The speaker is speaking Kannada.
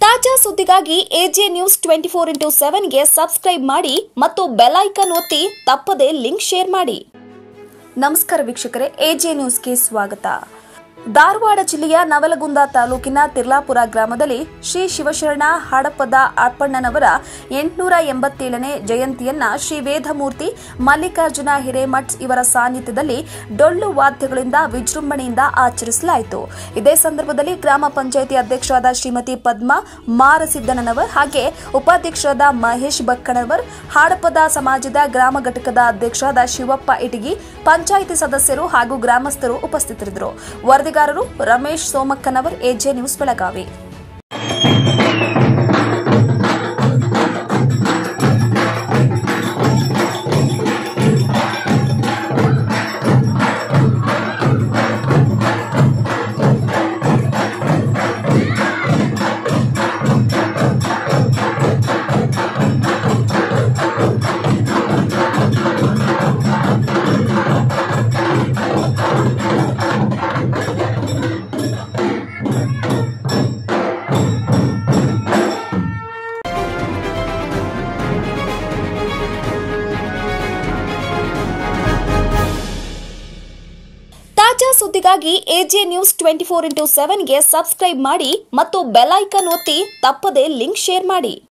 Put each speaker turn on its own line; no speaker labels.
ತಾಜಾ ಸುದ್ದಿಗಾಗಿ AJ news twenty four into ಸೆವೆನ್ಗೆ ಸಬ್ಸ್ಕ್ರೈಬ್ ಮಾಡಿ ಮತ್ತು ಬೆಲ್ ಐಕಾನ್ ಒತ್ತಿ ತಪ್ಪದೇ ಲಿಂಕ್ ಶೇರ್ ಮಾಡಿ ನಮಸ್ಕಾರ ವೀಕ್ಷಕರೇ ಎಜೆ ನ್ಯೂಸ್ಗೆ ಸ್ವಾಗತ ಧಾರವಾಡ ಜಿಲ್ಲೆಯ ನವಲಗುಂದ ತಾಲೂಕಿನ ತಿರ್ಲಾಪುರ ಗ್ರಾಮದಲ್ಲಿ ಶ್ರೀ ಶಿವಶರಣ ಹಾಡಪ್ಪದ ಅಪ್ಪಣ್ಣನವರ ಎಂಟುನೂರ ಎಂಬತ್ತೇಳನೇ ಜಯಂತಿಯನ್ನ ಶ್ರೀ ವೇದಮೂರ್ತಿ ಮಲ್ಲಿಕಾರ್ಜುನ ಹಿರೇಮಠ್ ಇವರ ಸಾನ್ನಿಧ್ಯದಲ್ಲಿ ಡೊಳ್ಳು ವಾದ್ಯಗಳಿಂದ ವಿಜೃಂಭಣೆಯಿಂದ ಆಚರಿಸಲಾಯಿತು ಇದೇ ಸಂದರ್ಭದಲ್ಲಿ ಗ್ರಾಮ ಪಂಚಾಯಿತಿ ಅಧ್ಯಕ್ಷರಾದ ಶ್ರೀಮತಿ ಪದ್ಮಾ ಮಾರಸಿದ್ದನವರ್ ಹಾಗೆ ಉಪಾಧ್ಯಕ್ಷರಾದ ಮಹೇಶ್ ಬಕ್ಕಣವರ್ ಹಾಡಪದ ಸಮಾಜದ ಗ್ರಾಮ ಘಟಕದ ಅಧ್ಯಕ್ಷರಾದ ಶಿವಪ್ಪ ಇಟಗಿ ಪಂಚಾಯಿತಿ ಸದಸ್ಯರು ಹಾಗೂ ಗ್ರಾಮಸ್ಥರು ಉಪಸ್ಥಿತರಿದ್ದರು ವರದಿಗಾರರು ರಮೇಶ್ ಸೋಮಕ್ಕನವರ್ ಎಜೆ ನ್ಯೂಸ್ ಬೆಳಗಾವಿ ತಾಜಾ ಸುದ್ದಿಗಾಗಿ AJ news twenty four into ಸೆವೆನ್ಗೆ ಸಬ್ಸ್ಕ್ರೈಬ್ ಮಾಡಿ ಮತ್ತು ಬೆಲ್ ಐಕಾನ್ ಒತ್ತಿ ತಪ್ಪದೇ ಲಿಂಕ್ ಶೇರ್ ಮಾಡಿ